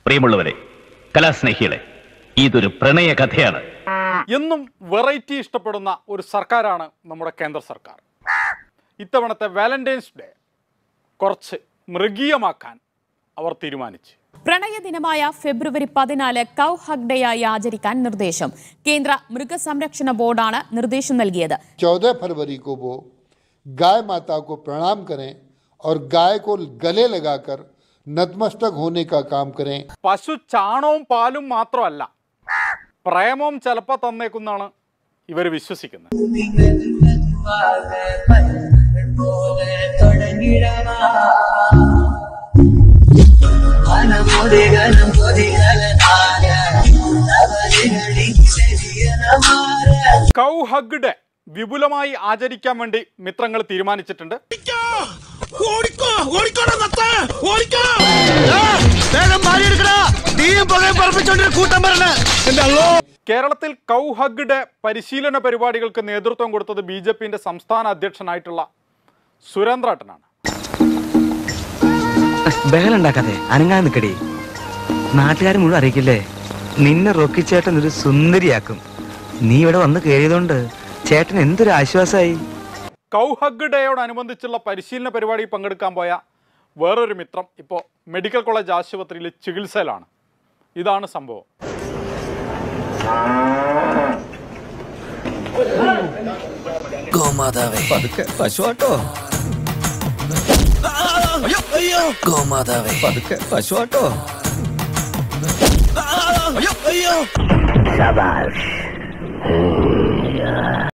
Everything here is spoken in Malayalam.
പ്രിയമുള്ളവരെ കലാസ്നേഹികളെ ഇതൊരു പ്രണയ കഥയാണ് എന്നും വെറൈറ്റി ഇഷ്ടപ്പെടുന്ന ഒരു സർക്കാരാണ് നമ്മുടെ കേന്ദ്ര സർക്കാർ ഇത്തവണത്തെ വാലന്റൈൻസ് ഡേ കുറച്ച് മൃഗീയമാക്കാൻ അവർ തീരുമാനിച്ചു പ്രണയ ദിനമായ ഫെബ്രുവരി പതിനാല് കൗ ഹഗ് ഡേയായി ആചരിക്കാൻ നിർദ്ദേശം കേന്ദ്ര മൃഗസംരക്ഷണ ബോർഡാണ് നിർദ്ദേശം നൽകിയത് चौदह फरवरी को वो गाय माता को प्रणाम करें और गाय को गले लगाकर नतमस्तक होने का काम करें പശു ചാണവും പാലും മാത്രമല്ല പ്രേമവും ചിലപ്പോൾ തന്നേക്കുന്നാണ് ഇവർ വിശ്വസിക്കുന്നത് കൗ ഹഗ് ഡേ വിപുലമായി ആചരിക്കാൻ വേണ്ടി മിത്രങ്ങൾ തീരുമാനിച്ചിട്ടുണ്ട് ഓടിക്കോ ഓടിക്കോടാ നത്ത ഓടിക്കോ വേഗം ഭാര്യ എടുക്കടാ തീയും പുകയും പറപ്പിച്ചോണ്ടൊരു കൂട്ടം വരണേ എന്റെ അല്ലോ കേരളത്തിൽ കൗ ഹഗ് ഡേ പരിശീലന പരിപാടികൾക്ക് നേതൃത്വം കൊടുത്തത് ബി ജെ പിന്റെ സംസ്ഥാന അധ്യക്ഷനായിട്ടുള്ള സുരേന്ദ്രേട്ടനാണ് ബഹലുണ്ടാക്കാതെ അനങ്ങാൻ നിക്കടി നാട്ടുകാർ മുഴുവൻ അറിയിക്കില്ലേ നിന്നെ റോക്കി ചേട്ടൻ ഒരു സുന്ദരിയാക്കും നീ ഇവിടെ വന്ന് കയറിയതുകൊണ്ട് ചേട്ടൻ എന്തൊരു ആശ്വാസമായി കൗ ഹഗ് ഡേയോടനുബന്ധിച്ചുള്ള പരിശീലന പരിപാടിയിൽ പങ്കെടുക്കാൻ പോയ വേറൊരു മിത്രം ഇപ്പോൾ മെഡിക്കൽ കോളേജ് ആശുപത്രിയിൽ ചികിത്സയിലാണ് ഇതാണ് സംഭവം ഗോമാതാവേ പതുക്കെ പശുവാട്ടോ അയ്യോ അയ്യോ ഗോമാതാവേ പതുക്കെ പശുവാട്ടോ അയ്യോ അയ്യോ